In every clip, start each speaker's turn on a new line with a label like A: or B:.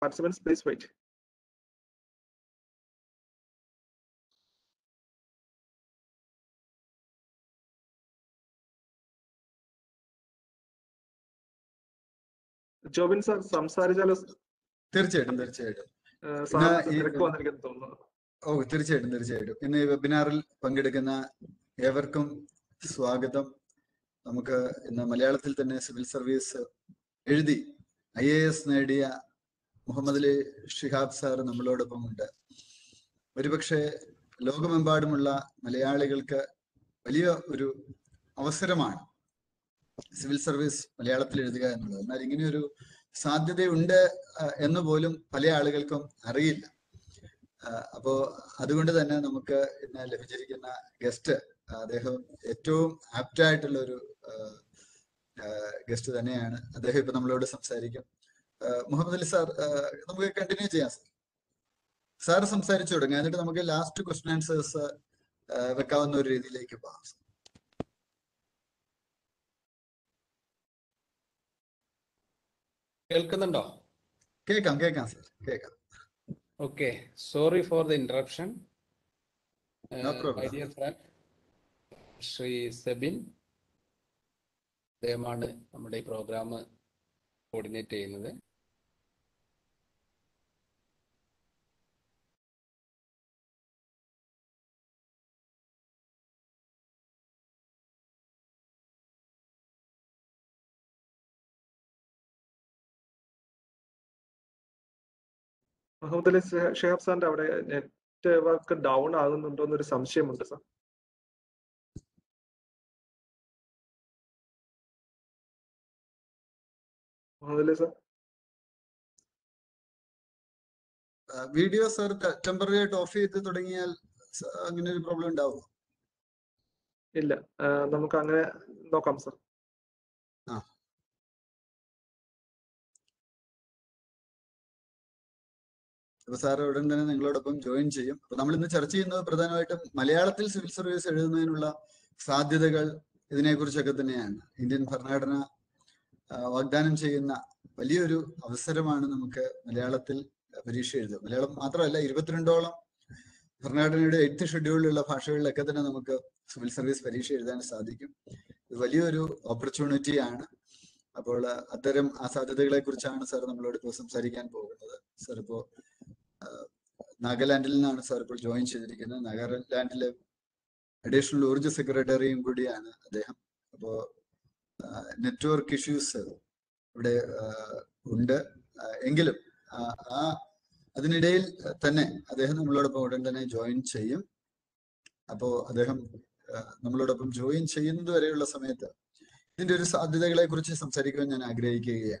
A: participants, please wait. Jobin sir സംസാരിച്ചാലോ
B: തീർച്ചയായിട്ടും തീർച്ചയായിട്ടും
A: സാറിന്
B: ഈ-
A: തിരക്ക് വന്നിരിക്കുന്നു തോന്നുന്നു
B: ഓ തീർച്ചയായിട്ടും തീർച്ചയായിട്ടും ഇന്ന് ഈ വെബിനാറിൽ പങ്കെടുക്കുന്ന ഏവർക്കും സ്വാഗതം നമുക്ക് ഇന്ന് മലയാളത്തിൽ തന്നെ സിവിൽ സർവീസ് എഴുതി ഐ എ എസ് നേടിയ മുഹമ്മദ് അലി ഷിഹാബ് സാർ നമ്മളോടൊപ്പം ഉണ്ട് ഒരുപക്ഷെ ലോകമെമ്പാടുമുള്ള മലയാളികൾക്ക് വലിയ ഒരു അവസരമാണ് സിവിൽ സർവീസ് മലയാളത്തിൽ എഴുതുക എന്നുള്ളത് എന്നാൽ ഇങ്ങനെയൊരു സാധ്യതയുണ്ട് ആ, എന്ന് പോലും പല ആളുകൾക്കും അറിയില്ല ആ, അപ്പോ അതുകൊണ്ട് തന്നെ നമുക്ക് ഇന്ന് ലഭിച്ചിരിക്കുന്ന ഗസ്റ്റ് അദ്ദേഹം ഏറ്റവും ആപ്റ്റ് ആയിട്ടുള്ള ഒരു ഗസ്റ്റ് തന്നെയാണ് അദ്ദേഹം ഇപ്പൊ നമ്മളോട് സംസാരിക്കും ആ, മുഹമ്മദ് അലി സാർ ആ, നമുക്ക് കണ്ടിന്യൂ ചെയ്യാം സാർ സാർ സംസാരിച്ചു തുടങ്ങി എന്നിട്ട് നമുക്ക് ലാസ്റ്റ് ക്വസ്റ്റൻ ആൻസേഴ്സ് വെക്കാവുന്ന ഒരു രീതിയിലേക്ക് പോകാം
C: കേൾക്കുന്നുണ്ടോ
B: കേൾക്കാം കേൾക്കാം സാർ കേൾക്കാം
C: okay sorry for the interruption
B: No problem.
C: My dear friend Shri Sebin അദ്ദേഹമാണ് നമ്മുടെ ഈ പ്രോഗ്രാം കോർഡിനേറ്റ് ചെയ്യുന്നത്
A: മുഹമ്മദ് അലി ഷെ- ഷിഹാബ് സാറിന്റെ അവിടെ നെറ്റ് വർക്ക് ഡൗൺ ആകുന്നുണ്ടോ എന്നൊരു സംശയമുണ്ട് sir Muhammad Ali sir
B: video sir temporary ആയിട്ട് ഓഫ് ചെയ്ത് തുടങ്ങിയാൽ സ- അങ്ങനെ ഒരു പ്രോബ്ലം ഉണ്ടാവും
A: ഇല്ല ആ, നമുക്ക് അങ്ങനെ നോക്കാം സാർ
B: അപ്പൊ സാർ ഉടൻ തന്നെ നിങ്ങളോടൊപ്പം ജോയിൻ ചെയ്യും അപ്പൊ നമ്മൾ ഇന്ന് ചർച്ച ചെയ്യുന്നത് പ്രധാനമായിട്ടും മലയാളത്തിൽ സിവിൽ സർവീസ് എഴുതുന്നതിനുള്ള സാധ്യതകൾ ഇതിനെക്കുറിച്ചൊക്കെ തന്നെയാണ് ഇന്ത്യൻ ഭരണഘടന ആ, വാഗ്ദാനം ചെയ്യുന്ന വലിയൊരു അവസരമാണ് നമുക്ക് മലയാളത്തിൽ പരീക്ഷ എഴുതുക മലയാളം മാത്രമല്ല ഇരുപത്തിരണ്ടോളം ഭരണഘടനയുടെ എയ്ത്ത് ഷെഡ്യൂളിലുള്ള ഭാഷകളിലൊക്കെ തന്നെ നമുക്ക് സിവിൽ സർവീസ് പരീക്ഷ എഴുതാൻ സാധിക്കും ഇത് വലിയൊരു ഓപ്പർച്യൂണിറ്റി ആണ് അപ്പോൾ അത്തരം ആ സാധ്യതകളെ കുറിച്ചാണ് സാർ നമ്മളോട് ഇപ്പോൾ സംസാരിക്കാൻ പോകുന്നത് സാർ ഇപ്പോൾ നാഗാലാൻഡിൽ നിന്നാണ് സാർ ഇപ്പോൾ ജോയിൻ ചെയ്തിരിക്കുന്നത് നാഗാലാൻഡിലെ അഡീഷണൽ ഊർജ സെക്രട്ടറിയും കൂടിയാണ് അദ്ദേഹം അപ്പോ നെറ്റ്വർക്ക് ഇഷ്യൂസ് ഇവിടെ ആ, ഉണ്ട് ആ, എങ്കിലും ആ, ആ അതിനിടയിൽ തന്നെ അദ്ദേഹം നമ്മളോടൊപ്പം ഉടൻ തന്നെ ജോയിൻ ചെയ്യും അപ്പോ അദ്ദേഹം ആ, നമ്മളോടൊപ്പം ജോയിൻ ചെയ്യുന്നത് വരെയുള്ള സമയത്ത് ഇതിന്റെ ഒരു സാധ്യതകളെ കുറിച്ച് സംസാരിക്കുവാൻ ഞാൻ ആഗ്രഹിക്കുകയാണ്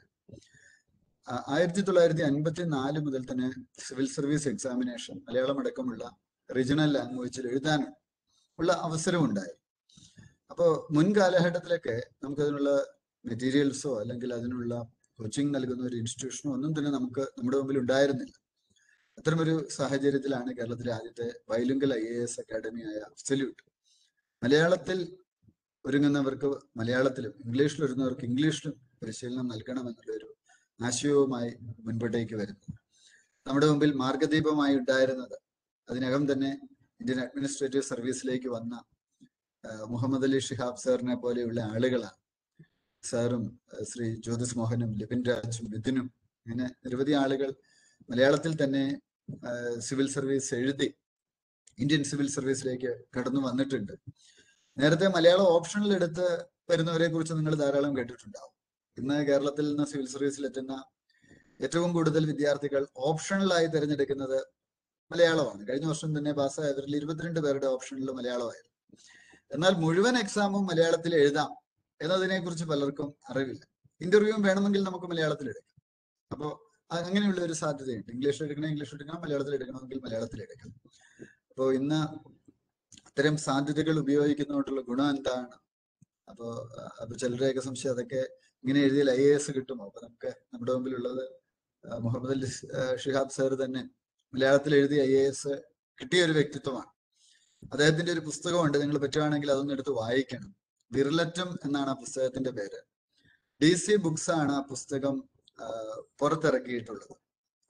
B: ആ- ആയിരത്തി തൊള്ളായിരത്തി അൻപത്തി നാല് മുതൽ തന്നെ സിവിൽ സർവീസ് എക്സാമിനേഷൻ മലയാളം അടക്കമുള്ള റീജിയണൽ ലാംഗ്വേജിൽ എഴുതാനും ഉള്ള അവസരമുണ്ടായി അപ്പോൾ മുൻ കാലഘട്ടത്തിലൊക്കെ നമുക്കതിനുള്ള മെറ്റീരിയൽസോ അല്ലെങ്കിൽ അതിനുള്ള കോച്ചിങ് നൽകുന്ന ഒരു ഇൻസ്റ്റിറ്റ്യൂഷനോ ഒന്നും തന്നെ നമുക്ക് നമ്മുടെ മുമ്പിൽ ഉണ്ടായിരുന്നില്ല അത്തരമൊരു സാഹചര്യത്തിലാണ് കേരളത്തിലെ ആദ്യത്തെ ബൈലിംഗൽ ഐ എ എസ് അക്കാഡമിയായ അബ്സല്യൂട്ട് മലയാളത്തിൽ ഒരുങ്ങുന്നവർക്ക് മലയാളത്തിലും ഇംഗ്ലീഷിൽ ഒരുങ്ങുന്നവർക്ക് ഇംഗ്ലീഷിലും പരിശീലനം നൽകണമെന്നുള്ള ഒരു ആശയവുമായി മുൻപോട്ടേക്ക് വരുന്നത് നമ്മുടെ മുമ്പിൽ മാർഗദീപമായി ഉണ്ടായിരുന്നത് അതിനകം തന്നെ ഇന്ത്യൻ അഡ്മിനിസ്ട്രേറ്റീവ് സർവീസിലേക്ക് വന്ന ആ, മുഹമ്മദ് അലി ഷിഹാബ് സാറിനെ പോലെയുള്ള ആളുകളാണ് സാറും ആ, ശ്രീ ജ്യോതിസ് മോഹനും ലിപിൻ രാജും ബിദിനും ഇങ്ങനെ നിരവധി ആളുകൾ മലയാളത്തിൽ തന്നെ ആ, സിവിൽ സർവീസ് എഴുതി ഇന്ത്യൻ സിവിൽ സർവീസിലേക്ക് കടന്നു വന്നിട്ടുണ്ട് നേരത്തെ മലയാളം ഓപ്ഷനിൽ എടുത്ത് വരുന്നവരെ കുറിച്ച് നിങ്ങൾ ധാരാളം കേട്ടിട്ടുണ്ടാവും ഇന്ന് കേരളത്തിൽ നിന്ന് സിവിൽ സർവീസിൽ എത്തുന്ന ഏറ്റവും കൂടുതൽ വിദ്യാർത്ഥികൾ ഓപ്ഷണലായി തിരഞ്ഞെടുക്കുന്നത് മലയാളമാണ് കഴിഞ്ഞ വർഷം തന്നെ പാസ്സായവരിൽ ഇരുപത്തിരണ്ട് പേരുടെ ഓപ്ഷനിൽ മലയാളമായിരുന്നു എന്നാൽ മുഴുവൻ എക്സാമും മലയാളത്തിൽ എഴുതാം എന്നതിനെ കുറിച്ച് പലർക്കും അറിവില്ല ഇന്റർവ്യൂവും വേണമെങ്കിൽ നമുക്ക് മലയാളത്തിൽ എടുക്കാം അപ്പോൾ അങ്ങനെയുള്ള ഒരു സാധ്യതയുണ്ട് ഇംഗ്ലീഷിൽ എടുക്കണം ഇംഗ്ലീഷ് എടുക്കണം മലയാളത്തിൽ എടുക്കണമെങ്കിൽ മലയാളത്തിൽ എടുക്കാം അപ്പോൾ ഇന്ന് അത്തരം സാധ്യതകൾ ഉപയോഗിക്കുന്നതുകൊണ്ടുള്ള ഗുണം എന്താണ് അപ്പോ അപ്പൊ ചിലരെയൊക്കെ സംശയം അതൊക്കെ ഇങ്ങനെ എഴുതിയാൽ ഐ എ എസ് കിട്ടുമോ അപ്പൊ നമുക്ക് നമ്മുടെ മുമ്പിലുള്ളത് ആ, മുഹമ്മദ് അലി സ്- ആ, ഷിഹാബ് സാർ തന്നെ മലയാളത്തിൽ എഴുതിയ ഐ എ എസ് കിട്ടിയ ഒരു വ്യക്തിത്വമാണ് അദ്ദേഹത്തിന്റെ ഒരു പുസ്തകമുണ്ട് നിങ്ങൾ പറ്റുവാണെങ്കിൽ അതൊന്ന് എടുത്ത് വായിക്കണം വിർലറ്റം എന്നാണ് ആ പുസ്തകത്തിന്റെ പേര് ഡി സി ബുക്സ് ആണ് ആ പുസ്തകം ആ, പുറത്തിറക്കിയിട്ടുള്ളത്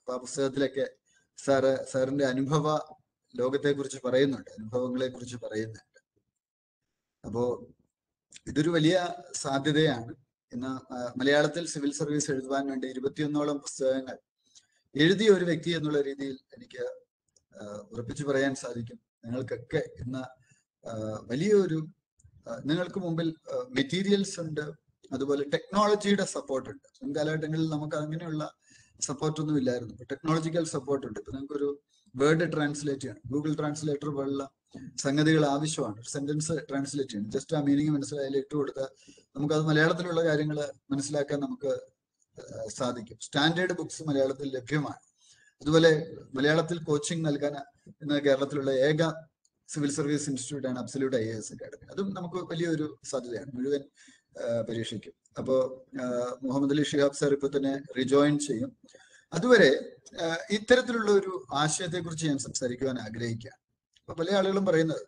B: അപ്പൊ ആ പുസ്തകത്തിലൊക്കെ സാറ് സാറിന്റെ അനുഭവ ലോകത്തെ കുറിച്ച് പറയുന്നുണ്ട് അനുഭവങ്ങളെ കുറിച്ച് പറയുന്നുണ്ട് അപ്പോ ഇതൊരു വലിയ സാധ്യതയാണ് ഇന്ന് ആ, മലയാളത്തിൽ സിവിൽ സർവീസ് എഴുതുവാൻ വേണ്ടി ഇരുപത്തിയൊന്നോളം പുസ്തകങ്ങൾ എഴുതിയ ഒരു വ്യക്തി എന്നുള്ള രീതിയിൽ എനിക്ക് ആ, ഉറപ്പിച്ചു പറയാൻ സാധിക്കും നിങ്ങൾക്കൊക്കെ ഇന്ന് ആ, വലിയൊരു ആ, നിങ്ങൾക്ക് മുമ്പിൽ മെറ്റീരിയൽസ് ഉണ്ട് അതുപോലെ ടെക്നോളജിയുടെ സപ്പോർട്ട് ഉണ്ട് മുൻകാലഘട്ടങ്ങളിൽ നമുക്ക് അങ്ങനെയുള്ള സപ്പോർട്ട് ഒന്നും ഇല്ലായിരുന്നു ടെക്നോളജിക്കൽ സപ്പോർട്ട് ഉണ്ട് ഇപ്പൊ നിങ്ങൾക്കൊരു വേർഡ് ട്രാൻസ്ലേറ്റ് ചെയ്യണം ഗൂഗിൾ ട്രാൻസ്ലേറ്റർ പോലുള്ള സംഗതികൾ ആവശ്യമാണ് ഒരു സെന്റൻസ് ട്രാൻസ്ലേറ്റ് ചെയ്യണം ജസ്റ്റ് ആ മീനിങ് മനസ്സിലായാൽ ഇട്ട് കൊടുത്താൽ നമുക്കത് മലയാളത്തിലുള്ള കാര്യങ്ങൾ മനസ്സിലാക്കാൻ നമുക്ക് ആ, സാധിക്കും സ്റ്റാൻഡേർഡ് ബുക്സ് മലയാളത്തിൽ ലഭ്യമാണ് അതുപോലെ മലയാളത്തിൽ കോച്ചിങ് നൽകാൻ ഇന്ന് കേരളത്തിലുള്ള ഏക സിവിൽ സർവീസ് ഇൻസ്റ്റിറ്റ്യൂട്ട് ആണ് അബ്സല്യൂട്ട് ഐ എസ് അക്കാഡമി അതും നമുക്ക് വലിയൊരു സാധ്യതയാണ് മുഴുവൻ ആ, പരീക്ഷയ്ക്കും അപ്പോ ആ, മുഹമ്മദ് അലി ഷിഹാബ് സാർ ഇപ്പൊ തന്നെ റിജോയിൻ ചെയ്യും അതുവരെ ആ, ഇത്തരത്തിലുള്ള ഒരു ആശയത്തെ കുറിച്ച് ഞാൻ സംസാരിക്കുവാൻ ആഗ്രഹിക്കുകയാണ് അപ്പൊ പല ആളുകളും പറയുന്നത്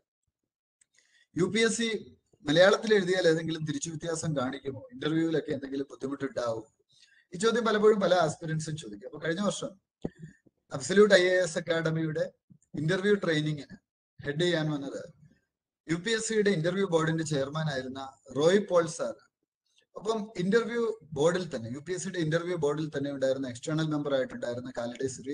B: യു പി എസ് സി മലയാളത്തിൽ എഴുതിയാൽ ഏതെങ്കിലും തിരിച്ചു വ്യത്യാസം കാണിക്കുമോ ഇന്റർവ്യൂവിലൊക്കെ എന്തെങ്കിലും ബുദ്ധിമുട്ടുണ്ടാവും ഈ ചോദ്യം പലപ്പോഴും പല ആസ്പിരൻസും ചോദിക്കും അപ്പൊ കഴിഞ്ഞ വർഷം അബ്സല്യൂട്ട് ഐ എ എസ് അക്കാഡമിയുടെ ഇന്റർവ്യൂ ട്രെയിനിങ്ങിന് ഹെഡ് ചെയ്യാൻ വന്നത് യു പി എസ് സിയുടെ ഇന്റർവ്യൂ ബോർഡിന്റെ ചെയർമാൻ ആയിരുന്ന റോയ് പോൾ സാർ അപ്പം ഇന്റർവ്യൂ ബോർഡിൽ തന്നെ യു പി എസ് സിയുടെ ഇന്റർവ്യൂ ബോർഡിൽ തന്നെ ഉണ്ടായിരുന്ന എക്സ്റ്റേണൽ മെമ്പർ ആയിട്ടുണ്ടായിരുന്ന കാലടി ശ്രീ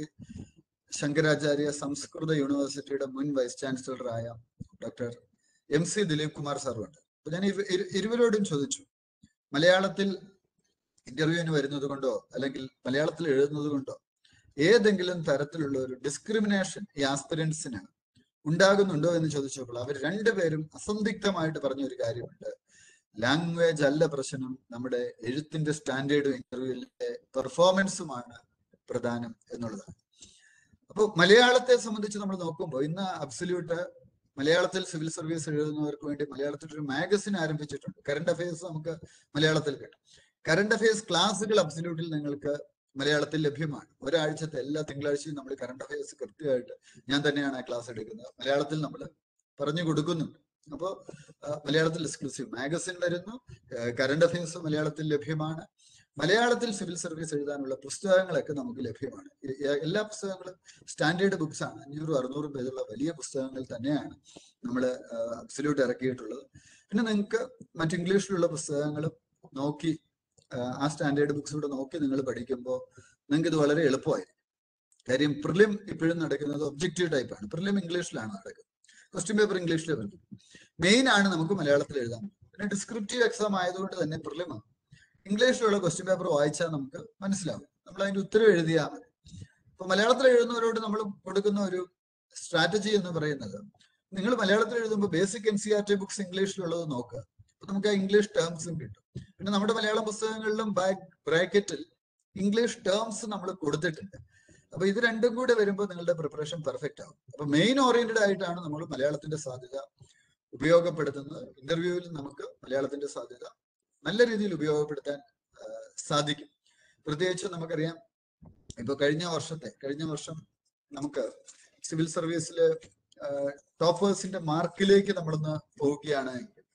B: ശങ്കരാചാര്യ സംസ്കൃത യൂണിവേഴ്സിറ്റിയുടെ മുൻ വൈസ് ചാൻസലറായ doctor M C Dileep Kumar സാറുണ്ട് അപ്പൊ ഞാൻ ഇവ- ഇരു- ഇരുവരോടും ചോദിച്ചു മലയാളത്തിൽ ഇന്റർവ്യൂവിന് വരുന്നത് കൊണ്ടോ അല്ലെങ്കിൽ മലയാളത്തിൽ എഴുതുന്നത് കൊണ്ടോ ഏതെങ്കിലും തരത്തിലുള്ള ഒരു ഡിസ്ക്രിമിനേഷൻ ഈ ആസ്പിരൻസിന് ഉണ്ടാകുന്നുണ്ടോ എന്ന് ചോദിച്ചപ്പോൾ അവർ രണ്ടുപേരും അസന്ദിഗ്ധമായിട്ട് പറഞ്ഞ ഒരു കാര്യമുണ്ട് ലാംഗ്വേജ് അല്ല പ്രശ്നം നമ്മുടെ എഴുത്തിന്റെ സ്റ്റാൻഡേർഡും ഇന്റർവ്യൂവിലെ പെർഫോമൻസുമാണ് പ്രധാനം എന്നുള്ളതാണ് അപ്പോൾ മലയാളത്തെ സംബന്ധിച്ച് നമ്മൾ നോക്കുമ്പോൾ ഇന്ന് അബ്സല്യൂട്ട് മലയാളത്തിൽ സിവിൽ സർവീസ് എഴുതുന്നവർക്ക് വേണ്ടി മലയാളത്തിൽ ഒരു മാഗസിൻ ആരംഭിച്ചിട്ടുണ്ട് കറണ്ട് അഫയേഴ്സ് നമുക്ക് മലയാളത്തിൽ കിട്ടും കറണ്ട് അഫയേഴ്സ് ക്ലാസ്സുകൾ അബ്സല്യൂട്ടിൽ നിങ്ങൾക്ക് മലയാളത്തിൽ ലഭ്യമാണ് ഒരാഴ്ചത്തെ എല്ലാ തിങ്കളാഴ്ചയും നമ്മൾ കറണ്ട് അഫയേഴ്സ് കൃത്യമായിട്ട് ഞാൻ തന്നെയാണ് ആ ക്ലാസ് എടുക്കുന്നത് മലയാളത്തിൽ നമ്മൾ പറഞ്ഞു കൊടുക്കുന്നുണ്ട് അപ്പോൾ മലയാളത്തിൽ എക്സ്ക്ലൂസീവ് മാഗസിൻ വരുന്നു കറണ്ട് അഫയേഴ്സ് മലയാളത്തിൽ ലഭ്യമാണ് മലയാളത്തിൽ സിവിൽ സർവീസ് എഴുതാനുള്ള പുസ്തകങ്ങളൊക്കെ നമുക്ക് ലഭ്യമാണ് ഇ- എ- എല്ലാ പുസ്തകങ്ങളും സ്റ്റാൻഡേർഡ് ബുക്സ് ആണ് അഞ്ഞൂറും അറുന്നൂറും പേജുള്ള വലിയ പുസ്തകങ്ങൾ തന്നെയാണ് നമ്മൾ അബ്സല്യൂട്ട് ഇറക്കിയിട്ടുള്ളത് പിന്നെ നിങ്ങൾക്ക് മറ്റ് ഇംഗ്ലീഷിലുള്ള പുസ്തകങ്ങളും നോക്കി ആ, ആ സ്റ്റാൻഡേർഡ് ബുക്സ് കൂടെ നോക്കി നിങ്ങൾ പഠിക്കുമ്പോൾ നിങ്ങൾക്ക് ഇത് വളരെ എളുപ്പമായിരിക്കും കാര്യം പ്രിലിം ഇപ്പോഴും നടക്കുന്നത് ഒബ്ജക്റ്റീവ് ടൈപ്പാണ് പ്രിലിം ഇംഗ്ലീഷിലാണ് നടക്കുന്നത് ക്വസ്റ്റ്യൻ പേപ്പർ ഇംഗ്ലീഷിൽ വരും മെയിൻ ആണ് നമുക്ക് മലയാളത്തിൽ എഴുതാൻ പിന്നെ ഡിസ്ക്രിപ്റ്റീവ് എക്സാം ആയതുകൊണ്ട് തന്നെ പ്രിലിമാണ് ഇംഗ്ലീഷിലുള്ള ക്വസ്റ്റ്യൻ പേപ്പർ വായിച്ചാൽ നമുക്ക് മനസ്സിലാവും നമ്മൾ അതിന്റെ ഉത്തരം എഴുതിയാൽ മതി ഇപ്പൊ മലയാളത്തിൽ എഴുതുന്നവരോട് നമ്മൾ കൊടുക്കുന്ന ഒരു സ്ട്രാറ്റജി എന്ന് പറയുന്നത് നിങ്ങൾ മലയാളത്തിൽ എഴുതുമ്പോൾ basic N C R T books ഇംഗ്ലീഷിലുള്ളത് നോക്കുക അപ്പൊ നമുക്ക് ആ ഇംഗ്ലീഷ് ടേംസും കിട്ടും പിന്നെ നമ്മുടെ മലയാളം പുസ്തകങ്ങളിലും ബാക്ക് ബ്രാക്കറ്റിൽ ഇംഗ്ലീഷ് ടേംസ് നമ്മൾ കൊടുത്തിട്ടുണ്ട് അപ്പൊ ഇത് രണ്ടും കൂടെ വരുമ്പോൾ നിങ്ങളുടെ പ്രിപ്പറേഷൻ പെർഫെക്റ്റ് ആവും അപ്പൊ മെയിൻ ഓറിയന്റഡ് ആയിട്ടാണ് നമ്മൾ മലയാളത്തിന്റെ സാധ്യത ഉപയോഗപ്പെടുത്തുന്നത് ഇന്റർവ്യൂവിൽ നമുക്ക് മലയാളത്തിന്റെ സാധ്യത നല്ല രീതിയിൽ ഉപയോഗപ്പെടുത്താൻ ആ, സാധിക്കും പ്രത്യേകിച്ച് നമുക്കറിയാം ഇപ്പൊ കഴിഞ്ഞ വർഷത്തെ കഴിഞ്ഞ വർഷം നമുക്ക് സിവിൽ സർവീസില് ടോപ്പേഴ്സിന്റെ മാർക്കിലേക്ക് നമ്മളൊന്ന് പോവുകയാണ്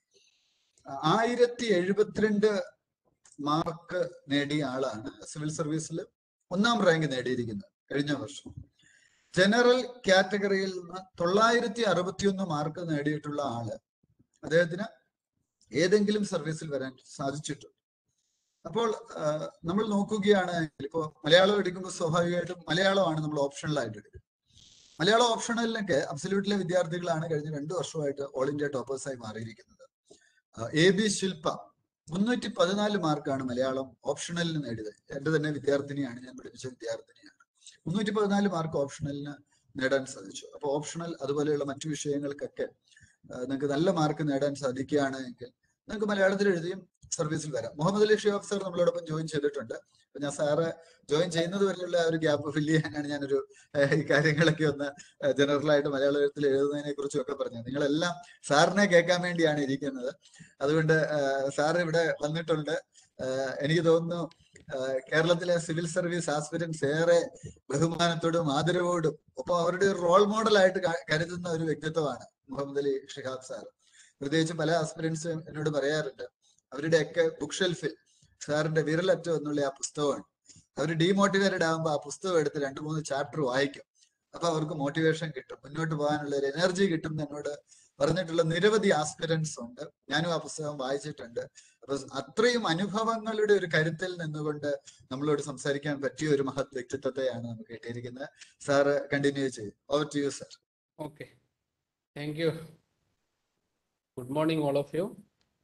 B: ആയിരത്തി എഴുപത്തിരണ്ട് മാർക്ക് നേടിയ ആളാണ് സിവിൽ സർവീസിൽ ഒന്നാം റാങ്ക് നേടിയിരിക്കുന്നത് കഴിഞ്ഞ വർഷം ജനറൽ കാറ്റഗറിയിൽ നിന്ന് തൊള്ളായിരത്തി അറുപത്തിയൊന്ന് മാർക്ക് നേടിയിട്ടുള്ള ആള് അദ്ദേഹത്തിന് ഏതെങ്കിലും സർവീസിൽ വരാൻ സാധിച്ചിട്ടുണ്ട് അപ്പോൾ ആ, നമ്മൾ നോക്കുകയാണെങ്കിൽ ഇപ്പോൾ മലയാളം എടുക്കുമ്പോൾ സ്വാഭാവികമായിട്ടും മലയാളമാണ് നമ്മൾ ഓപ്ഷണലായിട്ട് എടുക്കുന്നത് മലയാളം ഓപ്ഷണലിനൊക്കെ അബ്സല്യൂട്ടിലെ വിദ്യാർത്ഥികളാണ് കഴിഞ്ഞ രണ്ടു വർഷമായിട്ട് ഓൾ ഇന്ത്യ ടോപ്പേഴ്സായി മാറിയിരിക്കുന്നത് എ ബി ശില്പ മുന്നൂറ്റി പതിനാല് മാർക്കാണ് മലയാളം ഓപ്ഷണലിന് നേടിയത് എന്റെ തന്നെ വിദ്യാർത്ഥിനിയാണ് ഞാൻ പഠിപ്പിച്ച വിദ്യാർത്ഥിനിയാണ് മുന്നൂറ്റി പതിനാല് മാർക്ക് ഓപ്ഷണലിന് നേടാൻ സാധിച്ചു അപ്പൊ ഓപ്ഷണൽ അതുപോലെയുള്ള മറ്റു വിഷയങ്ങൾക്കൊക്കെ ആ, നിങ്ങൾക്ക് നല്ല മാർക്ക് നേടാൻ സാധിക്കുകയാണ് എങ്കിൽ നിങ്ങൾക്ക് മലയാളത്തിൽ എഴുതിയും സർവീസിൽ വരാം മുഹമ്മദ് അലി ഷിഹാബ് സാർ നമ്മളോടൊപ്പം ജോയിൻ ചെയ്തിട്ടുണ്ട് അപ്പൊ ഞാൻ സാറ് ജോയിൻ ചെയ്യുന്നത് വരെയുള്ള ആ ഒരു ഗ്യാപ്പ് ഫില്ല് ചെയ്യാനാണ് ഞാനൊരു ഏഹ്, ഈ കാര്യങ്ങളൊക്കെ ഒന്ന് ജനറൽ ആയിട്ട് മലയാളത്തിൽ എഴുതുന്നതിനെ കുറിച്ചും ഒക്കെ പറഞ്ഞത് നിങ്ങളെല്ലാം സാറിനെ കേൾക്കാൻ വേണ്ടിയാണ് ഇരിക്കുന്നത് അതുകൊണ്ട് സാർ ഇവിടെ വന്നിട്ടുണ്ട് ആഹ് എനിക്ക് തോന്നുന്നു ആഹ് കേരളത്തിലെ സിവിൽ സർവീസ് ആസ്പിരൻസ് ഏറെ ബഹുമാനത്തോടും ആദരവോടും ഒപ്പം അവരുടെ ഒരു റോൾ മോഡലായിട്ട് ക- കരുതുന്ന ഒരു വ്യക്തിത്വമാണ് മുഹമ്മദ് അലി ഷിഹാബ് സാർ പ്രത്യേകിച്ച് പല ആസ്പിരൻസും എന്നോട് പറയാറുണ്ട് അവരുടെയൊക്കെ ബുക്ക് ഷെൽഫിൽ സാറിന്റെ വിരലറ്റം എന്നുള്ള ആ പുസ്തകമാണ് അവർ ഡീമോട്ടിവേറ്റഡ് ആകുമ്പോൾ ആ പുസ്തകം എടുത്ത് രണ്ട് മൂന്ന് ചാപ്റ്റർ വായിക്കും അപ്പൊ അവർക്ക് മോട്ടിവേഷൻ കിട്ടും മുന്നോട്ട് പോകാനുള്ള ഒരു എനർജി കിട്ടും എന്ന് എന്നോട് പറഞ്ഞിട്ടുള്ള നിരവധി ആസ്പിരൻസ് ഉണ്ട് ഞാനും ആ പുസ്തകം വായിച്ചിട്ടുണ്ട് അപ്പൊ അത്രയും അനുഭവങ്ങളുടെ ഒരു കരുത്തിൽ നിന്നുകൊണ്ട് നമ്മളോട് സംസാരിക്കാൻ പറ്റിയ ഒരു മഹത് വ്യക്തിത്വത്തെയാണ് നമുക്ക് കിട്ടിയിരിക്കുന്നത് സാറ് കണ്ടിന്യൂ ചെയ്യും over to you sir
C: Okay. Thank you. Good morning, all of you.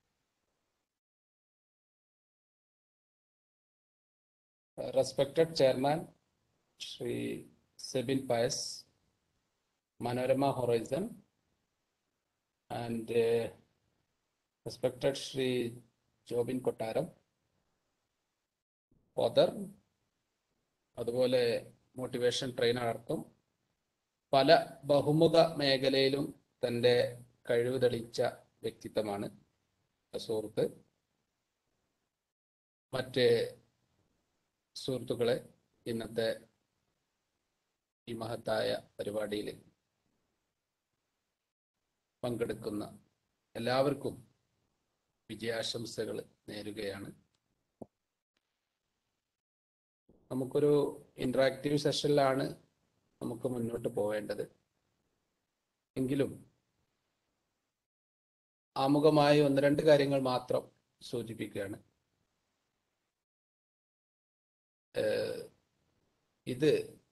C: Uh, Respected Chairman, Shri Sebin Paes, Manorama Horizon, and uh, respected Shri Jobin Kottaram, father അതുപോലെ മോട്ടിവേഷൻ ട്രെയിനർക്കും പല ബഹുമുഖ മേഖലയിലും തൻ്റെ കഴിവ് തെളിയിച്ച വ്യക്തിത്വമാണ് സുഹൃത്ത് മറ്റ് സുഹൃത്തുക്കളെ ഇന്നത്തെ ഈ മഹത്തായ പരിപാടിയിൽ പങ്കെടുക്കുന്ന എല്ലാവർക്കും വിജയാശംസകൾ നേരുകയാണ് നമുക്കൊരു ഇൻട്രാക്റ്റീവ് സെഷനിലാണ് നമുക്ക് മുന്നോട്ട് പോവേണ്ടത് എങ്കിലും ആമുഖമായി ഒന്ന് രണ്ട് കാര്യങ്ങൾ മാത്രം സൂചിപ്പിക്കുകയാണ് ഏഹ് ഇത്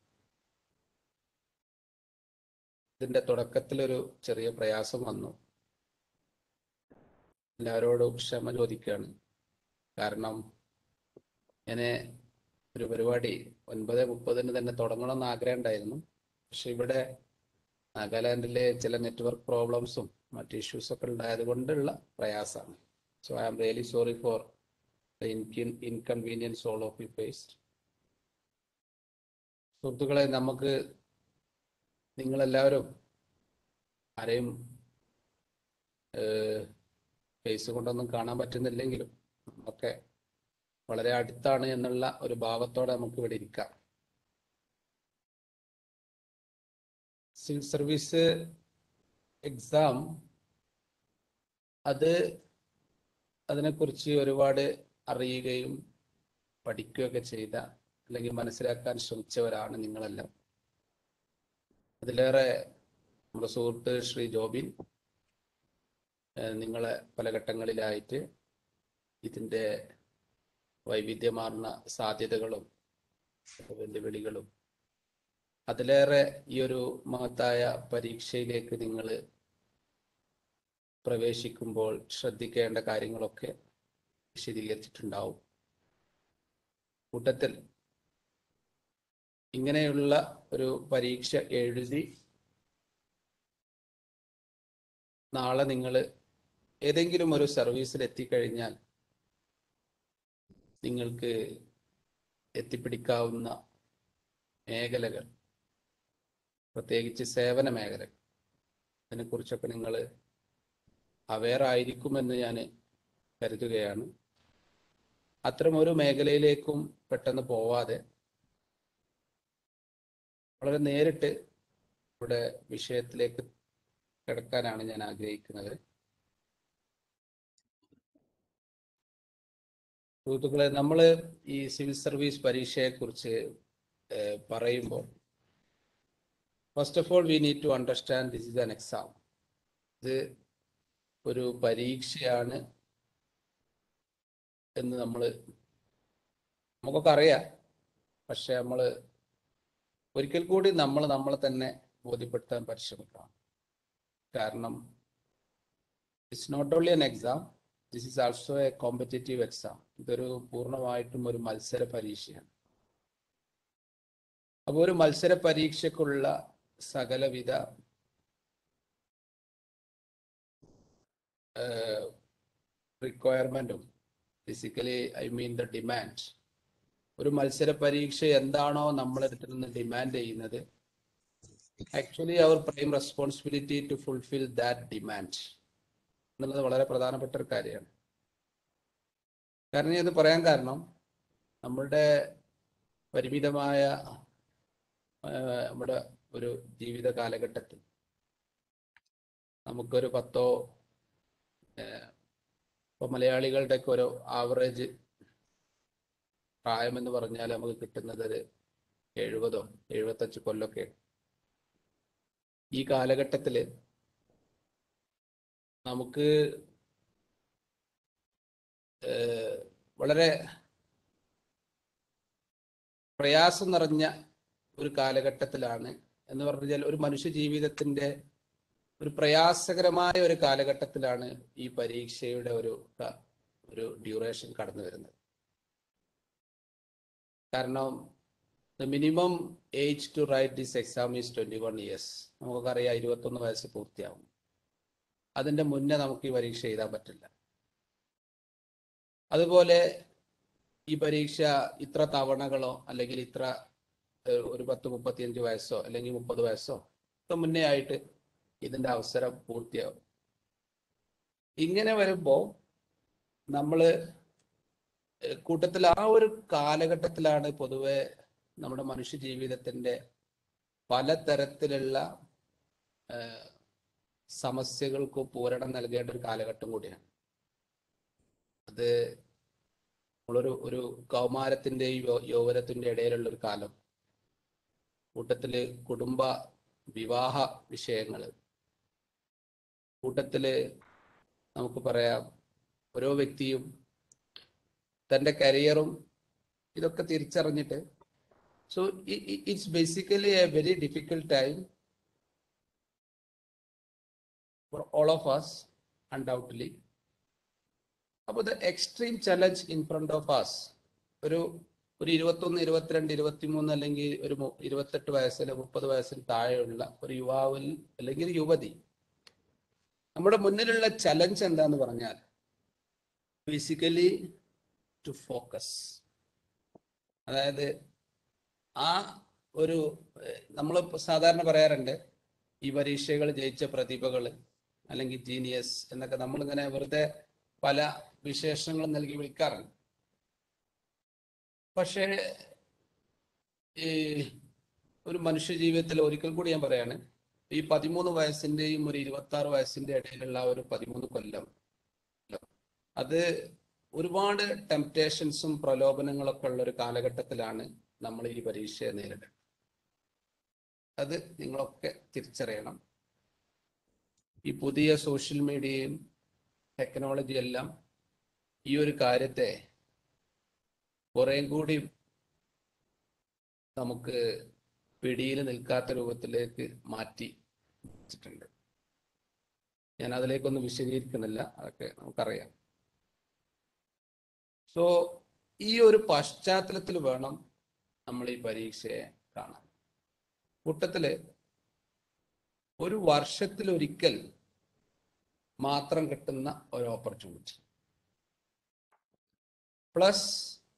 C: ഇതിന്റെ തുടക്കത്തിലൊരു ചെറിയ പ്രയാസം വന്നു എല്ലാവരോടും ക്ഷമ ചോദിക്കുകയാണ് കാരണം ഞാൻ ഒരു പരിപാടി ഒൻപത് മുപ്പതിന് തന്നെ തുടങ്ങണമെന്ന് ആഗ്രഹം ഉണ്ടായിരുന്നു പക്ഷെ ഇവിടെ നാഗാലാൻഡിലെ ചില നെറ്റ്വർക്ക് പ്രോബ്ലംസും മറ്റ് ഇഷ്യൂസ് ഒക്കെ ഉണ്ടായത് കൊണ്ടുള്ള പ്രയാസമാണ് so I am really sorry for the inconvenience all of you faced സുഹൃത്തുക്കളെ നമുക്ക് നിങ്ങളെല്ലാവരും ആരെയും ഫേസ് കൊണ്ടൊന്നും കാണാൻ പറ്റുന്നില്ലെങ്കിലും ഒക്കെ വളരെ അടുത്താണ് എന്നുള്ള ഒരു ഭാവത്തോടെ നമുക്ക് ഇവിടെ ഇരിക്കാം സിവിൽ സർവീസ് എക്സാം അത് അതിനെക്കുറിച്ച് ഒരുപാട് അറിയുകയും പഠിക്കുകയൊക്കെ ചെയ്ത അല്ലെങ്കിൽ മനസ്സിലാക്കാൻ ശ്രമിച്ചവരാണ് നിങ്ങളെല്ലാം അതിലേറെ നമ്മുടെ സുഹൃത്ത് ശ്രീ ജോബിൻ ഏഹ് നിങ്ങളെ പല ഘട്ടങ്ങളിലായിട്ട് ഇതിൻ്റെ വൈവിധ്യമാർന്ന സാധ്യതകളും വെല്ലുവിളികളും അതിലേറെ ഈ ഒരു മഹത്തായ പരീക്ഷയിലേക്ക് നിങ്ങൾ പ്രവേശിക്കുമ്പോൾ ശ്രദ്ധിക്കേണ്ട കാര്യങ്ങളൊക്കെ വിശദീകരിച്ചിട്ടുണ്ടാവും കൂട്ടത്തിൽ ഇങ്ങനെയുള്ള ഒരു പരീക്ഷ എഴുതി നാളെ നിങ്ങൾ ഏതെങ്കിലും ഒരു സർവീസിൽ എത്തിക്കഴിഞ്ഞാൽ നിങ്ങൾക്ക് എത്തിപ്പിടിക്കാവുന്ന മേഖലകൾ പ്രത്യേകിച്ച് സേവന മേഖലകൾ അതിനെക്കുറിച്ചൊക്കെ നിങ്ങൾ അവെയർ ആയിരിക്കുമെന്ന് ഞാൻ കരുതുകയാണ് അത്തരമൊരു മേഖലയിലേക്കും പെട്ടെന്ന് പോവാതെ വളരെ നേരിട്ട് ഇവിടെ വിഷയത്തിലേക്ക് കിടക്കാനാണ് ഞാൻ ആഗ്രഹിക്കുന്നത് സുഹൃത്തുക്കളെ നമ്മൾ ഈ സിവിൽ സർവീസ് പരീക്ഷയെക്കുറിച്ച് ഏഹ്, പറയുമ്പോൾ first of all we need to understand this is an exam ഇത് ഒരു പരീക്ഷയാണ് എന്ന് നമ്മൾ നമുക്കൊക്കെ അറിയാം പക്ഷെ നമ്മൾ ഒരിക്കൽ കൂടി നമ്മൾ നമ്മളെ തന്നെ ബോധ്യപ്പെടുത്താൻ പരിശ്രമിക്കണം കാരണം it's not only an exam this is also a competitive exam ഇതൊരു പൂർണ്ണമായിട്ടും ഒരു മത്സര പരീക്ഷയാണ് അപ്പോൾ ഒരു മത്സര പരീക്ഷയ്ക്കുള്ള സകലവിധ റിക്വയർമെന്റും physically I mean the demand ഒരു മത്സര പരീക്ഷ എന്താണോ നമ്മളെടുത്തിൽ നിന്ന് ഡിമാൻഡ് ചെയ്യുന്നത് ആക്ച്വലി അവർ prime responsibility to fulfil that demand എന്നുള്ളത് വളരെ പ്രധാനപ്പെട്ട ഒരു കാര്യമാണ് കാരണം ഞാൻ ഇത് പറയാൻ കാരണം നമ്മളുടെ പരിമിതമായ ആ, നമ്മുടെ ഒരു ജീവിത കാലഘട്ടത്തിൽ നമുക്കൊരു പത്തോ ഇപ്പോൾ മലയാളികളുടെയൊക്കെ ഒരു ആവറേജ് പ്രായം എന്ന് പറഞ്ഞാൽ നമുക്ക് കിട്ടുന്നത് ഒരു എഴുപതോ എഴുപത്തഞ്ച് കൊല്ലൊക്കെ ഈ കാലഘട്ടത്തിൽ നമുക്ക് ഏഹ്, വളരെ പ്രയാസം നിറഞ്ഞ ഒരു കാലഘട്ടത്തിലാണ് എന്ന് പറഞ്ഞാൽ ഒരു മനുഷ്യ ജീവിതത്തിന്റെ ഒരു പ്രയാസകരമായ ഒരു കാലഘട്ടത്തിലാണ് ഈ പരീക്ഷയുടെ ഒരു ക- ഒരു ഡ്യൂറേഷൻ കടന്നു വരുന്നത് കാരണം the minimum age to write this exam is twenty one years നമുക്കറിയാം ഇരുപത്തൊന്ന് വയസ്സ് പൂർത്തിയാവും അതിന്റെ മുന്നേ നമുക്ക് ഈ പരീക്ഷ എഴുതാൻ പറ്റില്ല അതുപോലെ ഈ പരീക്ഷ ഇത്ര തവണകളോ അല്ലെങ്കിൽ ഇത്ര ഏഹ്, ഒരു പത്ത് മുപ്പത്തിയഞ്ച് വയസ്സോ അല്ലെങ്കിൽ മുപ്പത് വയസ്സോ ഒക്കെ മുന്നേ ആയിട്ട് ഇതിന്റെ അവസരം പൂർത്തിയാവും ഇങ്ങനെ വരുമ്പോൾ നമ്മള് ഏഹ്, കൂട്ടത്തിൽ ആ ഒരു കാലഘട്ടത്തിലാണ് പൊതുവെ നമ്മുടെ മനുഷ്യ ജീവിതത്തിന്റെ പലതരത്തിലുള്ള ഏഹ്, സമസ്യകൾക്ക് പൂരണം നൽകേണ്ട ഒരു കാലഘട്ടം കൂടിയാണ് അത് നമ്മളൊരു ഒരു കൗമാരത്തിന്റെയും യൗ- യൗവനത്തിന്റെ ഇടയിലുള്ള ഒരു കാലം കൂട്ടത്തില് കുടുംബ വിവാഹ വിഷയങ്ങള് കൂട്ടത്തില് നമുക്ക് പറയാം ഓരോ വ്യക്തിയും തന്റെ കരിയറും ഇതൊക്കെ തിരിച്ചറിഞ്ഞിട്ട് so it's basically a very difficult time for all of us undoubtedly അപ്പോൾ the extreme challenge in front of us ഒരു ഒരു ഇരുപത്തൊന്ന് ഇരുപത്തിരണ്ട് ഇരുപത്തിമൂന്ന് അല്ലെങ്കിൽ ഒരു മു- ഇരുപത്തെട്ട് വയസ്സിൽ മുപ്പത് വയസ്സിന് താഴെയുള്ള ഒരു യുവാവിൽ അല്ലെങ്കിൽ യുവതി നമ്മുടെ മുന്നിലുള്ള ചലഞ്ച് എന്താന്ന് പറഞ്ഞാൽ ബേസിക്കലി ടു ഫോക്കസ് അതായത് ആ ഒരു നമ്മൾ സാധാരണ പറയാറുണ്ട് ഈ പരീക്ഷകൾ ജയിച്ച പ്രതിഭകൾ അല്ലെങ്കിൽ ജീനിയസ് എന്നൊക്കെ നമ്മളിങ്ങനെ വെറുതെ പല വിശേഷങ്ങളും നൽകി വിളിക്കാറുണ്ട് പക്ഷേ ഈ ഒരു മനുഷ്യ ജീവിതത്തിൽ ഒരിക്കൽ കൂടി ഞാൻ പറയാണ് ഈ പതിമൂന്ന് വയസ്സിന്റെയും ഒരു ഇരുപത്തി ആറ് വയസ്സിന്റെ ഇടയിലുള്ള ആ ഒരു പതിമൂന്ന് കൊല്ലം അത് ഒരുപാട് ടെംപ്റ്റേഷൻസും പ്രലോഭനങ്ങളൊക്കെ ഉള്ള ഒരു കാലഘട്ടത്തിലാണ് നമ്മൾ ഈ പരീക്ഷയെ നേരിടുന്നത് അത് നിങ്ങളൊക്കെ തിരിച്ചറിയണം ഈ പുതിയ സോഷ്യൽ മീഡിയയും ടെക്നോളജി എല്ലാം ഈ ഒരു കാര്യത്തെ കുറേം കൂടി നമുക്ക് പിടിയിൽ നിൽക്കാത്ത രൂപത്തിലേക്ക് മാറ്റി വെച്ചിട്ടുണ്ട് ഞാൻ അതിലേക്കൊന്നും വിശദീകരിക്കുന്നില്ല അതൊക്കെ നമുക്കറിയാം സോ ഈ ഒരു പശ്ചാത്തലത്തിൽ വേണം നമ്മൾ ഈ പരീക്ഷയെ കാണാൻ കൂട്ടത്തില് ഒരു വർഷത്തിൽ ഒരിക്കൽ മാത്രം കിട്ടുന്ന ഒരു ഓപ്പർച്യൂണിറ്റി പ്ലസ്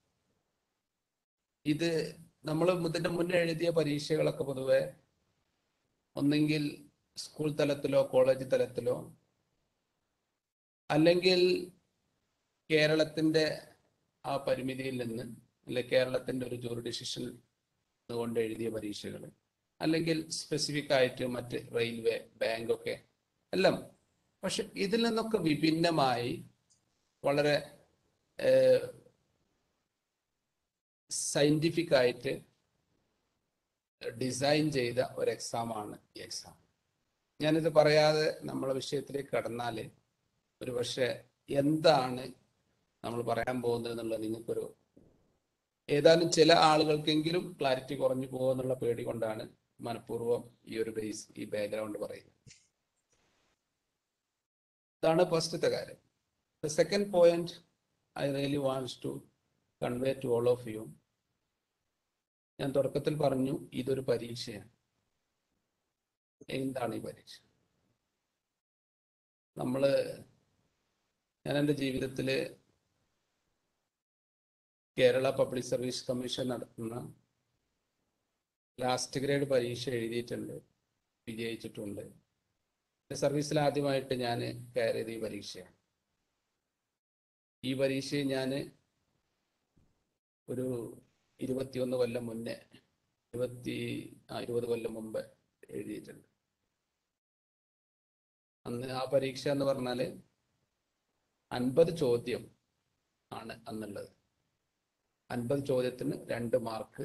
C: ഇത് നമ്മൾ ഇതിന്റെ മുന്നേ എഴുതിയ പരീക്ഷകളൊക്കെ പൊതുവെ ഒന്നെങ്കിൽ സ്കൂൾ തലത്തിലോ കോളേജ് തലത്തിലോ അല്ലെങ്കിൽ കേരളത്തിന്റെ ആ പരിമിതിയിൽ നിന്ന് അല്ലെ കേരളത്തിന്റെ ഒരു ജൂറിഡിസിഷൻ കൊണ്ട് എഴുതിയ പരീക്ഷകൾ അല്ലെങ്കിൽ സ്പെസിഫിക് ആയിട്ട് മറ്റ് റെയിൽവേ ബാങ്ക് ഒക്കെ എല്ലാം പക്ഷെ ഇതിൽ നിന്നൊക്കെ വിഭിന്നമായി വളരെ സയന്റിഫിക് ആയിട്ട് ഡിസൈൻ ചെയ്ത ഒരു എക്സാമാണ് ഈ എക്സാം ഞാനിത് പറയാതെ നമ്മളെ വിഷയത്തിലേക്ക് കടന്നാൽ ഒരു പക്ഷെ എന്താണ് നമ്മൾ പറയാൻ പോകുന്നത് എന്നുള്ളത് നിങ്ങൾക്കൊരു ഏതാനും ചില ആളുകൾക്കെങ്കിലും ക്ലാരിറ്റി കുറഞ്ഞു പോകുമെന്നുള്ള പേടി കൊണ്ടാണ് മനഃപൂർവ്വം ഈ ഒരു ബേസ് ഈ ബാക്ക്ഗ്രൗണ്ട് പറയുന്നത് ഇതാണ് ഫസ്റ്റത്തെ കാര്യം the second point I really wants to convey to all of you ഞാൻ തുടക്കത്തിൽ പറഞ്ഞു ഇതൊരു പരീക്ഷയാണ് എന്താണ് ഈ പരീക്ഷ നമ്മള് ഞാൻ എൻ്റെ ജീവിതത്തിൽ കേരള പബ്ലിക് സർവീസ് കമ്മീഷൻ നടത്തുന്ന ലാസ്റ്റ് ഗ്രേഡ് പരീക്ഷ എഴുതിയിട്ടുണ്ട് വിജയിച്ചിട്ടുണ്ട് എൻ്റെ സർവീസിൽ ആദ്യമായിട്ട് ഞാൻ കയറിയത് ഈ പരീക്ഷയാണ് ഈ പരീക്ഷയെ ഞാൻ ഒരു ഇരുപത്തിയൊന്ന് കൊല്ലം മുന്നേ ഇരുപത്തി ആ ഇരുപത് കൊല്ലം മുമ്പ് എഴുതിയിട്ടുണ്ട് അന്ന് ആ പരീക്ഷ എന്ന് പറഞ്ഞാൽ അൻപത് ചോദ്യം ആണ് അന്നുള്ളത് അൻപത് ചോദ്യത്തിന് രണ്ട് മാർക്ക്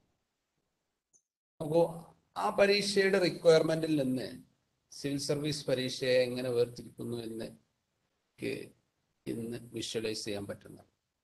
C: അപ്പോൾ ആ പരീക്ഷയുടെ റിക്വയർമെന്റിൽ നിന്ന് സിവിൽ സർവീസ് പരീക്ഷയെ എങ്ങനെ വേർതിരിക്കുന്നു എന്ന് എനിക്ക് ഇന്ന് വിഷ്വലൈസ് ചെയ്യാൻ പറ്റുന്നു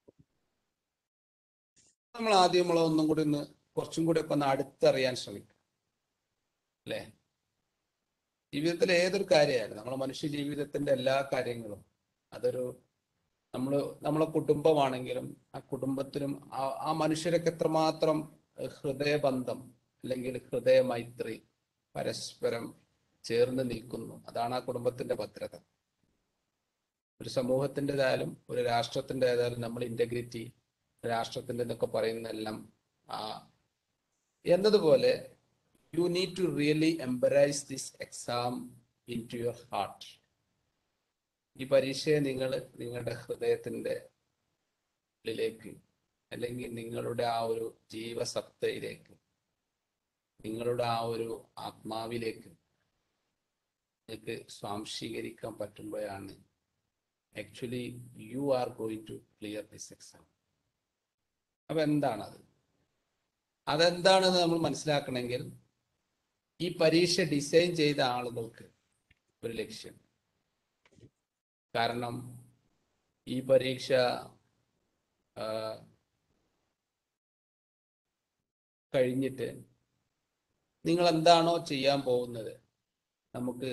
C: നമ്മൾ ആദ്യം നമ്മൾ ഒന്നും കൂടി ഒന്ന് കുറച്ചും കൂടി ഒക്കെ ഒന്ന് അടുത്തറിയാൻ ശ്രമിക്കും അല്ലേ ജീവിതത്തിൽ ഏതൊരു കാര്യമായാലും നമ്മളെ മനുഷ്യ ജീവിതത്തിന്റെ എല്ലാ കാര്യങ്ങളും അതൊരു നമ്മൾ നമ്മളെ കുടുംബമാണെങ്കിലും ആ കുടുംബത്തിനും ആ ആ മനുഷ്യരൊക്കെ എത്രമാത്രം ഹൃദയബന്ധം അല്ലെങ്കിൽ ഹൃദയ മൈത്രി പരസ്പരം ചേർന്ന് നിൽക്കുന്നു അതാണ് ആ കുടുംബത്തിന്റെ ഭദ്രത ഒരു സമൂഹത്തിൻ്റെതായാലും ഒരു രാഷ്ട്രത്തിൻ്റെതായാലും നമ്മൾ ഇന്റഗ്രിറ്റി രാഷ്ട്രത്തിൻ്റെ എന്നൊക്കെ പറയുന്നതെല്ലാം ആ എന്നതുപോലെ you need to really embrace this exam into your heart ഈ പരീക്ഷയെ നിങ്ങൾ നിങ്ങളുടെ ഹൃദയത്തിൻ്റെ ഉള്ളിലേക്ക് അല്ലെങ്കിൽ നിങ്ങളുടെ ആ ഒരു ജീവസത്തയിലേക്ക് നിങ്ങളുടെ ആ ഒരു ആത്മാവിലേക്ക് നിങ്ങൾക്ക് സ്വാംശീകരിക്കാൻ പറ്റുമ്പോഴാണ് actually you are going to clear this exam അപ്പൊ എന്താണത് അതെന്താണെന്ന് നമ്മൾ മനസ്സിലാക്കണമെങ്കിൽ ഈ പരീക്ഷ ഡിസൈൻ ചെയ്ത ആളുകൾക്ക് ഒരു ലക്ഷ്യം കാരണം ഈ പരീക്ഷ ആ, കഴിഞ്ഞിട്ട് നിങ്ങൾ എന്താണോ ചെയ്യാൻ പോകുന്നത് നമുക്ക്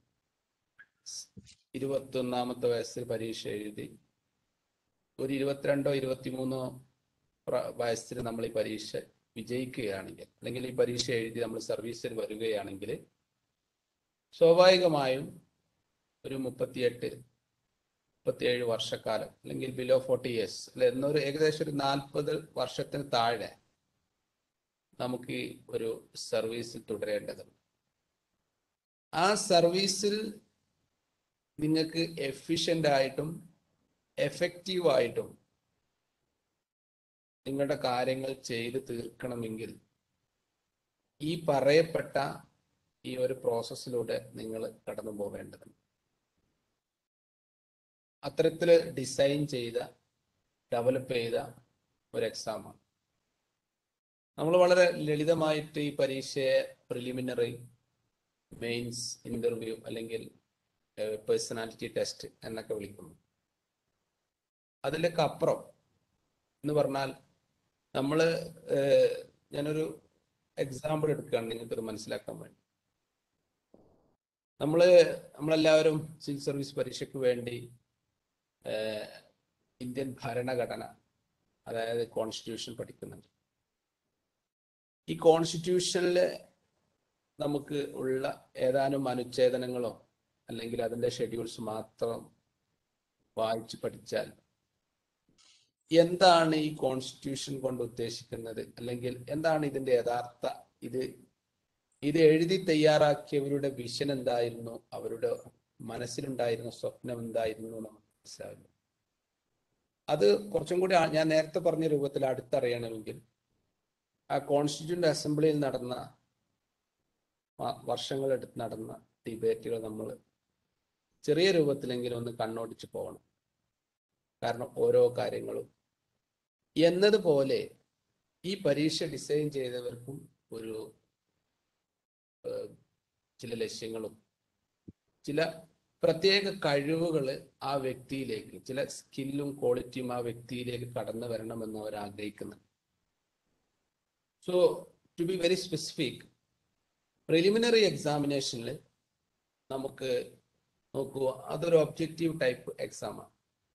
C: ഇരുപത്തൊന്നാമത്തെ വയസ്സിൽ പരീക്ഷ എഴുതി ഒരു ഇരുപത്തിരണ്ടോ ഇരുപത്തിമൂന്നോ പ്ര- വയസ്സിൽ നമ്മൾ ഈ പരീക്ഷ വിജയിക്കുകയാണെങ്കിൽ അല്ലെങ്കിൽ ഈ പരീക്ഷ എഴുതി നമ്മൾ സർവീസിൽ വരികയാണെങ്കിൽ സ്വാഭാവികമായും ഒരു മുപ്പത്തിയെട്ട് മുപ്പത്തിയേഴ് വർഷക്കാലം അല്ലെങ്കിൽ ബിലോ ഫോർട്ടി ഇയേഴ്സ് അല്ലെ എന്നൊരു ഏകദേശം ഒരു നാൽപ്പത് വർഷത്തിന് താഴെ നമുക്ക് ഈ ഒരു സർവീസിൽ തുടരേണ്ടതുണ്ട് ആ സർവീസിൽ നിങ്ങൾക്ക് എഫിഷ്യൻ്റ് ആയിട്ടും എഫക്റ്റീവ് ആയിട്ടും നിങ്ങളുടെ കാര്യങ്ങൾ ചെയ്ത് തീർക്കണമെങ്കിൽ ഈ പറയപ്പെട്ട ഈ ഒരു പ്രോസസ്സിലൂടെ നിങ്ങൾ കടന്നു പോകേണ്ടതുണ്ട് അത്തരത്തിൽ ഡിസൈൻ ചെയ്ത ഡെവലപ്പ് ചെയ്ത ഒരു എക്സാമാണ് നമ്മൾ വളരെ ലളിതമായിട്ട് ഈ പരീക്ഷയെ പ്രിലിമിനറി മെയിൻസ് ഇന്റർവ്യൂ അല്ലെങ്കിൽ പേഴ്സണാലിറ്റി ടെസ്റ്റ് എന്നൊക്കെ വിളിക്കുന്നു അതിലൊക്കെ അപ്പുറം എന്ന് പറഞ്ഞാൽ നമ്മൾ ഞാനൊരു എക്സാമ്പിൾ എടുക്കുകയാണ് നിങ്ങൾക്കത് മനസ്സിലാക്കാൻ വേണ്ടി നമ്മൾ നമ്മളെല്ലാവരും സിവിൽ സർവീസ് പരീക്ഷയ്ക്ക് വേണ്ടി ഏഹ്, ഇന്ത്യൻ ഭരണഘടന അതായത് കോൺസ്റ്റിറ്റ്യൂഷൻ പഠിക്കുന്നുണ്ട് ഈ കോൺസ്റ്റിറ്റ്യൂഷനിൽ നമുക്ക് ഉള്ള ഏതാനും അനുച്ഛേദനങ്ങളോ അല്ലെങ്കിൽ അതിൻ്റെ ഷെഡ്യൂൾസ് മാത്രം വായിച്ച് പഠിച്ചാൽ എന്താണ് ഈ കോൺസ്റ്റിറ്റ്യൂഷൻ കൊണ്ട് ഉദ്ദേശിക്കുന്നത് അല്ലെങ്കിൽ എന്താണ് ഇതിന്റെ യഥാർത്ഥ ഇത് ഇത് എഴുതി തയ്യാറാക്കിയവരുടെ വിഷൻ എന്തായിരുന്നു അവരുടെ മനസ്സിലുണ്ടായിരുന്ന സ്വപ്നം എന്തായിരുന്നു എന്ന് നമുക്ക് മനസ്സിലാവില്ല അത് കുറച്ചും കൂടി ആ- ഞാൻ നേരത്തെ പറഞ്ഞ രൂപത്തിൽ അടുത്തറിയണമെങ്കിൽ ആ കോൺസ്റ്റിറ്റ്യൂന്റ് അസംബ്ലിയിൽ നടന്ന വ- വർഷങ്ങളെടുത്ത് നടന്ന ഡിബേറ്റുകൾ നമ്മൾ ചെറിയ രൂപത്തിലെങ്കിലും ഒന്ന് കണ്ണോടിച്ച് പോകണം കാരണം ഓരോ കാര്യങ്ങളും എന്നതുപോലെ ഈ പരീക്ഷ ഡിസൈൻ ചെയ്തവർക്കും ഒരു ഏഹ്, ചില ലക്ഷ്യങ്ങളും ചില പ്രത്യേക കഴിവുകൾ ആ വ്യക്തിയിലേക്ക് ചില സ്കില്ലും ക്വാളിറ്റിയും ആ വ്യക്തിയിലേക്ക് കടന്നു വരണമെന്ന് അവർ ആഗ്രഹിക്കുന്നുണ്ട് so to be very specific preliminary എക്സാമിനേഷനിൽ നമുക്ക് നോക്കൂ അതൊരു ഒബ്ജക്റ്റീവ് ടൈപ്പ് എക്സാമാണ്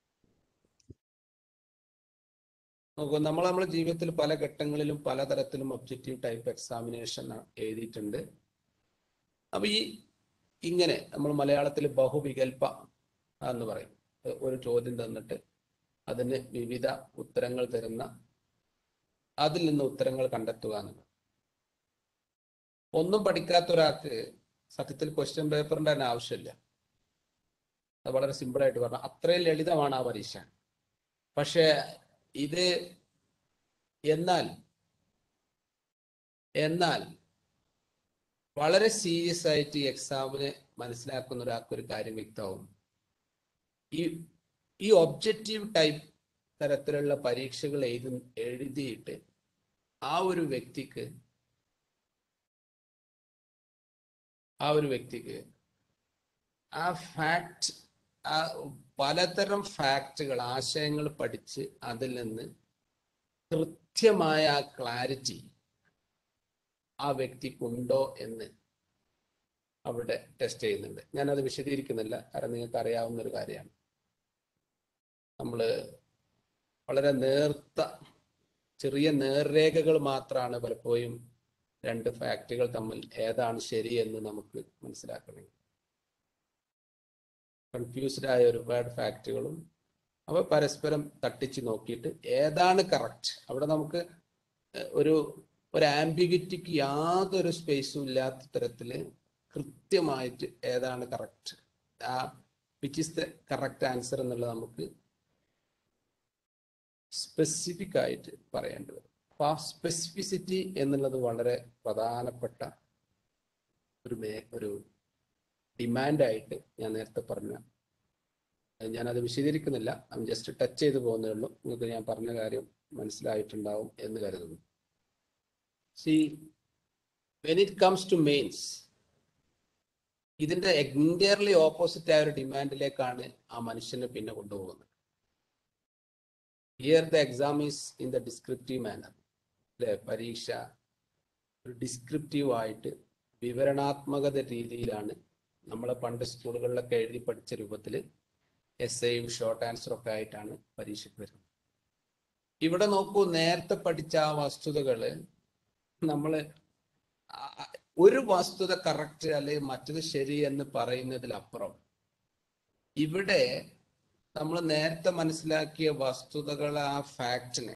C: നോക്കൂ നമ്മൾ നമ്മുടെ ജീവിതത്തിൽ പല ഘട്ടങ്ങളിലും പലതരത്തിലും ഒബ്ജക്റ്റീവ് ടൈപ്പ് എക്സാമിനേഷൻ എഴുതിയിട്ടുണ്ട് അപ്പൊ ഈ ഇങ്ങനെ നമ്മൾ മലയാളത്തിൽ ബഹുവികൽപ എന്ന് പറയും ഏഹ് ഒരു ചോദ്യം തന്നിട്ട് അതിന് വിവിധ ഉത്തരങ്ങൾ തരുന്ന അതിൽ നിന്ന് ഉത്തരങ്ങൾ കണ്ടെത്തുക എന്നുള്ളത് ഒന്നും പഠിക്കാത്ത ഒരാൾക്ക് സത്യത്തിൽ ക്വസ്റ്റ്യൻ പേപ്പറിന്റെ തന്നെ ആവശ്യമില്ല അത് വളരെ സിമ്പിൾ ആയിട്ട് പറഞ്ഞു അത്രയും ലളിതമാണ് ആ പരീക്ഷ പക്ഷേ ഇത് എന്നാൽ എന്നാൽ വളരെ സീരിയസ് ആയിട്ട് ഈ എക്സാമിന് മനസ്സിലാക്കുന്ന ഒരാൾക്ക് ഒരു കാര്യം വ്യക്തമാവും ഈ ഈ ഒബ്ജക്റ്റീവ് ടൈപ്പ് തരത്തിലുള്ള പരീക്ഷകൾ എഴുതി എഴുതിയിട്ട് ആ ഒരു വ്യക്തിക്ക് ആ ഒരു വ്യക്തിക്ക് ആ ഫാക്ട് ആ പലതരം ഫാക്റ്റുകൾ ആശയങ്ങൾ പഠിച്ച് അതിൽ നിന്ന് കൃത്യമായ ആ ക്ലാരിറ്റി ആ വ്യക്തിക്കുണ്ടോ എന്ന് അവിടെ ടെസ്റ്റ് ചെയ്യുന്നുണ്ട് ഞാനത് വിശദീകരിക്കുന്നില്ല കാരണം നിങ്ങൾക്ക് അറിയാവുന്ന ഒരു കാര്യമാണ് നമ്മൾ വളരെ നേർത്ത ചെറിയ നേർരേഖകൾ മാത്രമാണ് പലപ്പോഴും രണ്ട് ഫാക്റ്റുകൾ തമ്മിൽ ഏതാണ് ശരി എന്ന് നമുക്ക് മനസ്സിലാക്കണമെങ്കിൽ കൺഫ്യൂസ്ഡ് ആയ ഒരുപാട് ഫാക്റ്റുകളും അവ പരസ്പരം തട്ടിച്ച് നോക്കിയിട്ട് ഏതാണ് കറക്റ്റ് അവിടെ നമുക്ക് ഏഹ്, ഒരു ഒരു ആംബിഗിറ്റിക്ക് യാതൊരു സ്പേസും ഇല്ലാത്ത തരത്തില് കൃത്യമായിട്ട് ഏതാണ് കറക്റ്റ് ആ which is the correct answer എന്നുള്ളത് നമുക്ക് സ്പെസിഫിക് ആയിട്ട് പറയേണ്ടി വരും അപ്പൊ ആ സ്പെസിഫിസിറ്റി എന്നുള്ളത് വളരെ പ്രധാനപ്പെട്ട ഒരു മേ ഒരു ഡിമാൻഡായിട്ട് ഞാൻ നേരത്തെ പറഞ്ഞ അത് ഞാനത് വിശദീകരിക്കുന്നില്ല ജസ്റ്റ് ടച്ച് ചെയ്ത് പോകുന്നേ ഉള്ളൂ നിങ്ങൾക്ക് ഞാൻ പറഞ്ഞ കാര്യം മനസ്സിലായിട്ടുണ്ടാവും എന്ന് കരുതുന്നു see when it comes to mains ഇതിന്റെ എൻറ്റയർലി ഓപ്പോസിറ്റ് ആയ ഒരു ഡിമാൻഡിലേക്കാണ് ആ മനുഷ്യനെ പിന്നെ കൊണ്ടുപോകുന്നത് here the exam is in the descriptive manner അല്ലെ പരീക്ഷ ഒരു ഡിസ്ക്രിപ്റ്റീവ് ആയിട്ട് വിവരണാത്മകത രീതിയിലാണ് നമ്മളെ പണ്ട് സ്കൂളുകളിലൊക്കെ എഴുതി പഠിച്ച രൂപത്തിൽ എസ് എയും ഷോർട്ട് ആൻസറും ഒക്കെ ആയിട്ടാണ് പരീക്ഷയ്ക്ക് വരുന്നത് ഇവിടെ നോക്കൂ നേരത്തെ പഠിച്ച ആ വസ്തുതകള് നമ്മള് ആ- ഒരു വസ്തുത കറക്റ്റ് അല്ലെങ്കിൽ മറ്റത് ശരി എന്ന് പറയുന്നതിലപ്പുറം ഇവിടെ നമ്മൾ നേരത്തെ മനസ്സിലാക്കിയ വസ്തുതകൾ ആ ഫാക്റ്റിനെ